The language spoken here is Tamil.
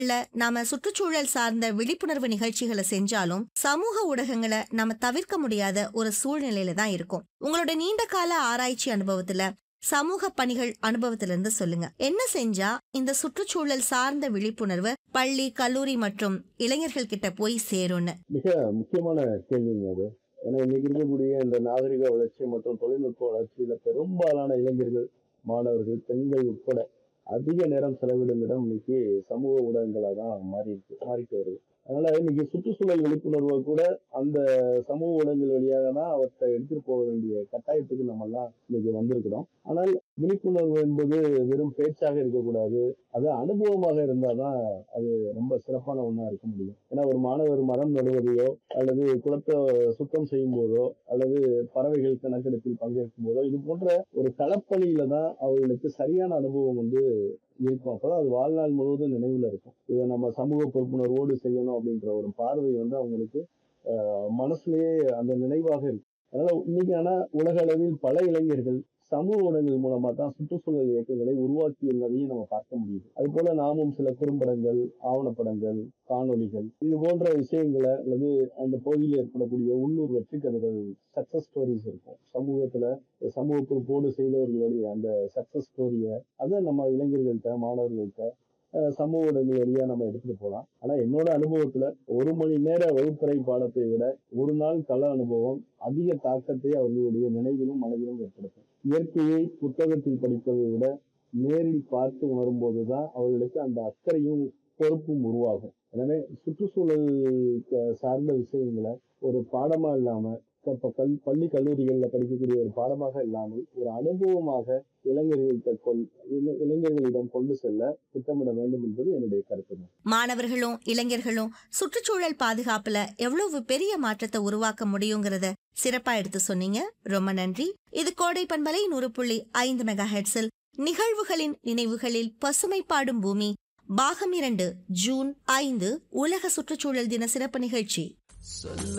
இல்ல நாம சுற்றுச்சூழல் சார்ந்த விழிப்புணர்வு நிகழ்ச்சிகளை செஞ்சாலும் சமூக ஊடகங்களை நாம தவிர்க்க முடியாத ஒரு சூழ்நிலையில தான் இருக்கும் உங்களோட நீண்ட கால ஆராய்ச்சி அனுபவத்துல சமூக பணிகள் அனுபவத்துல இருந்து சொல்லுங்க என்ன செஞ்சா இந்த சுற்றுச்சூழல் சார்ந்த விழிப்புணர்வு பள்ளி கல்லூரி மற்றும் இளைஞர்கள் கிட்ட போய் சேரும்னு மிக முக்கியமான கேள்விங்க அது ஏன்னா இன்னைக்கு இருக்கக்கூடிய இந்த நாகரிக வளர்ச்சி மற்றும் தொழில்நுட்ப வளர்ச்சியில பெரும்பாலான இளைஞர்கள் மாணவர்கள் பெண்கள் உட்பட அதிக நேரம் செலவிடும் இடம் இன்னைக்கு சமூக ஊடகங்களாக தான் மாறி இருக்கு மாறிட்டு வருது அதனால இன்னைக்கு சுற்றுச்சூழல் விழிப்புணர்வை கூட அந்த சமூக ஊடகங்கள் வழியாக தான் அவற்றை எடுத்துட்டு போக வேண்டிய கட்டாயத்துக்கு நம்ம எல்லாம் இன்னைக்கு வந்திருக்கிறோம் ஆனால் விழிப்புணர்வு என்பது வெறும் பேச்சாக இருக்கக்கூடாது அது அனுபவமாக இருந்தாதான் அது ரொம்ப சிறப்பான ஒன்றா இருக்க முடியும் ஏன்னா ஒரு மாணவர் மரம் நடுவதையோ அல்லது குளத்தை சுத்தம் செய்யும் போதோ அல்லது பறவைகள் கணக்கெடுப்பில் பங்கேற்கும் போதோ இது போன்ற ஒரு களப்பணியில தான் அவர்களுக்கு சரியான அனுபவம் வந்து இருக்கும் அப்பதான் அது வாழ்நாள் முழுவதும் நினைவுல இருக்கும் இதை நம்ம சமூக பொறுப்புணர்வோடு செய்யணும் அப்படின்ற ஒரு பார்வை வந்து அவங்களுக்கு ஆஹ், மனசுலயே அந்த நினைவாக இருக்கு அதனால இன்னைக்கு ஆனா உலக அளவில் பல இளைஞர்கள் சமூக ஊடகங்கள் மூலமா தான் சுற்றுச்சூழல் இயக்கங்களை உருவாக்கியுள்ளதையும் நம்ம பார்க்க முடியுது அது போல நாமும் சில குறும்படங்கள் ஆவணப்படங்கள் காணொளிகள் இது போன்ற விஷயங்களை அல்லது அந்த பகுதியில் ஏற்படக்கூடிய உள்ளூர் வெற்றி கதைகள் சக்சஸ் ஸ்டோரிஸ் இருக்கும் சமூகத்துல சமூக பொறுப்போடு செய்தவர்களுடைய அந்த சக்சஸ் ஸ்டோரியை அதை நம்ம இளைஞர்கள்ட்ட மாணவர்கள்ட்ட அஹ், சமூக ஊடகங்கள் வழியா நம்ம எடுத்துட்டு போகலாம் ஆனா என்னோட அனுபவத்துல ஒரு மணி நேர வகுப்பறை பாடத்தை விட ஒரு நாள் கள அனுபவம் அதிக தாக்கத்தை அவர்களுடைய நினைவிலும் மனதிலும் ஏற்படுத்தும் இயற்கையை புத்தகத்தில் படிப்பதை விட நேரில் பார்த்து உணரும் போதுதான் அவர்களுக்கு அந்த அக்கறையும் பொறுப்பும் உருவாகும் எனவே சுற்றுச்சூழல் அஹ், சார்ந்த விஷயங்களை ஒரு பாடமா இல்லாம இப்ப கல் பள்ளி கல்லூரிகள்ல படிக்கக்கூடிய ஒரு பாடமாக இல்லாமல் ஒரு அனுபவமாக இளைஞர்கள்ட்ட கொள் இளை- இளைஞர்களிடம் கொண்டு செல்ல திட்டமிட வேண்டும் என்பது என்னுடைய கருத்து மாணவர்களும் இளைஞர்களும் சுற்றுச்சூழல் பாதுகாப்புல எவ்வளவு பெரிய மாற்றத்தை உருவாக்க முடியுங்கிறத சிறப்பா எடுத்து சொன்னீங்க ரொம்ப நன்றி இது கோடை பண்பலை நூறு புள்ளி ஐந்து மெகா ஹெட்ஸில் நிகழ்வுகளின் நினைவுகளில் பசுமை பாடும் பூமி பாகம் இரண்டு ஜூன் ஐந்து உலக சுற்றுச்சூழல் தின சிறப்பு நிகழ்ச்சி சொல்ல